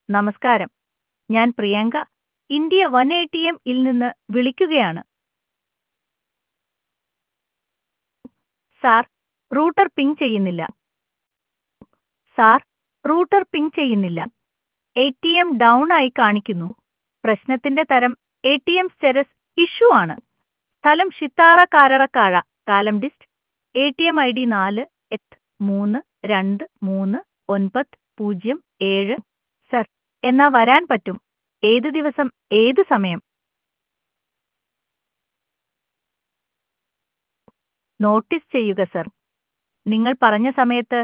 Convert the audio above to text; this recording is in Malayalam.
നമസ്കാരം ഞാൻ Priyanka India one A T M ഇൽ നിന്ന് വിളിക്കുകയാണ് സാർ റൂട്ടർ പിങ് ചെയ്യുന്നില്ല സാർ റൂട്ടർ പിങ് ചെയ്യുന്നില്ല എ ടി എം ഡൗൺ ആയി കാണിക്കുന്നു പ്രശ്നത്തിന്റെ തരം A T M status issue ആണ് സ്ഥലം ഷിത്താറ കാരറക്കാഴ കാലം dist A T M I D നാല് എട്ട് മൂന്ന് രണ്ട് മൂന്ന് ഒൻപത് പൂജ്യം ഏഴ് സർ എന്നാ വരാൻ പറ്റും ഏത് ദിവസം ഏത് സമയം നോട്ടീസ് ചെയ്യുക സർ നിങ്ങൾ പറഞ്ഞ സമയത്ത്